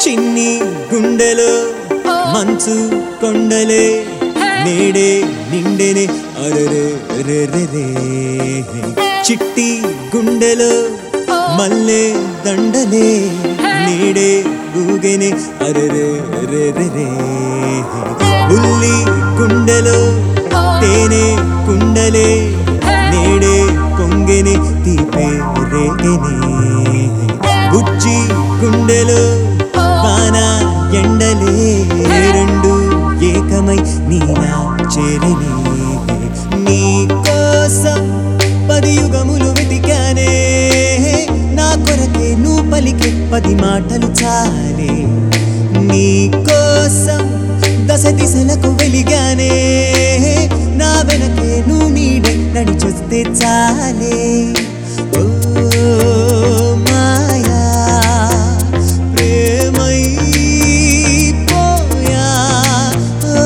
చిన్ని గుండెలో మంచు కొండలే నేడే నిండెనే అరరే రే రే రే. చిట్టి గుండెలో మల్లె దండలే నేడే ఊగెనే అరరే రే రే రే. ఉల్లి గుండెలో తేనె కుండలే నేడే పొంగెని తీపే రేగెనే బుజ్జి గుండెలో వాన ఎండలే రెండు ఏకమై నీలా చేరని నీ కోసం పది యుగములు వెతికానే నా కొరకే నువ్వు పలికే పది మాటలు చాలే నీ కోసం దశ దిశలకు వెలిగానే నా వెనకే నువ్వు నీడే నడిచొస్తే చాలే ఓ మాయా ప్రేమై పోయా ఓ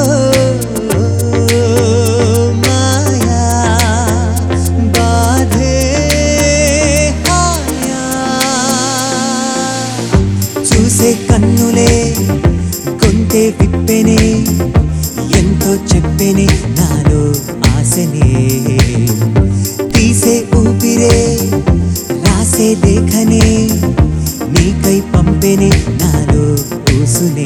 మాయా బాధే హాయా చూసే కన్నులే కొంటే విప్పెనే ఎంతో చెప్పెనే నాలో ఆశనే తీసే ఊపిరే రాసే లేఖనే నీకై పంపెనే నాలో ఊసునే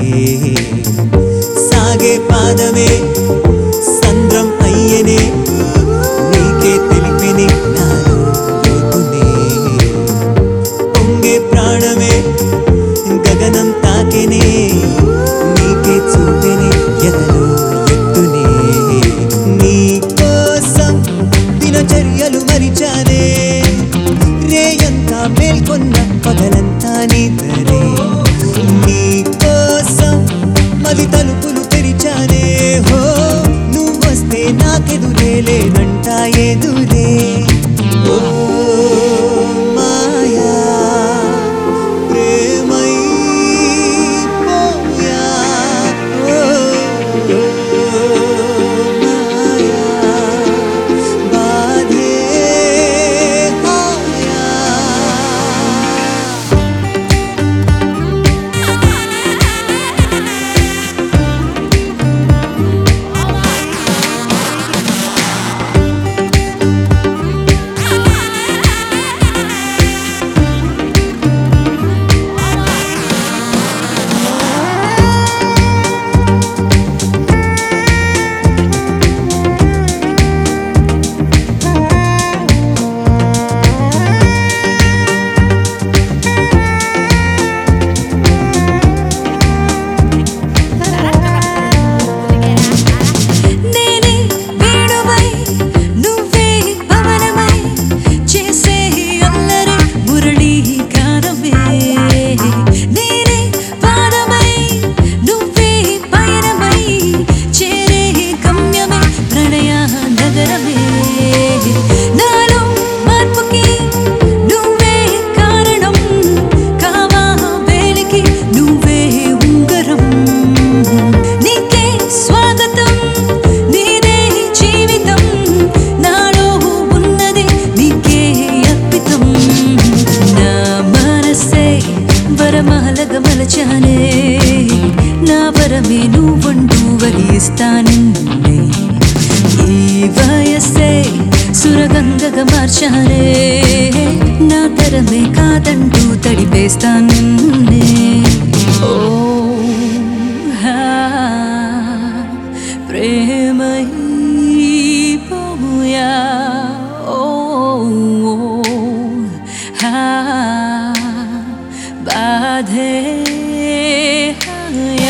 సాగే పాదమే సంద్రం అయ్యనే నీకే తెలిపినే నాలో లోతునే పొంగే ప్రాణమే గగనం తాకెనే నీకే చూపెనే ఎదలో ఎత్తునే నీ కోసం దినచర్యలు మరిచానే రేయంతా మేల్కొన్న పగలంతా నిద్రనే నీ కోసం మది తలుపులు తెరిచానే హో నువ్వొస్తే నాకెదురే లేదంట ఎదురే ఓ మాయా ప్రేమై పోయా ఓ మాయా బాధే హాయా నేనే వేణువై నువ్వే పవనమై చేసే అల్లరి మురళీ గానమే నేనే పాదమై నువ్వే పయనమై చేరే గమ్యమే ప్రణయ నగరమే నాలో మార్పుకి నువ్వే కారణం కావా వేలికి నువ్వే ఉంగరం నీకే స్వాగతం నీదే జీవితం నాలో ఉన్నది నీకే అర్పితం నా మనసే వరమాలగా మలచానే నా వరమే నువ్వంటూ వరిస్తానన్నే ఈ వయస్సే సురగంగగా మార్చానే నా తరమే కాదంటూ తడిపేస్తానన్నే ఓ హా ప్రేమై పోయా ఓ హా బాధే హాయా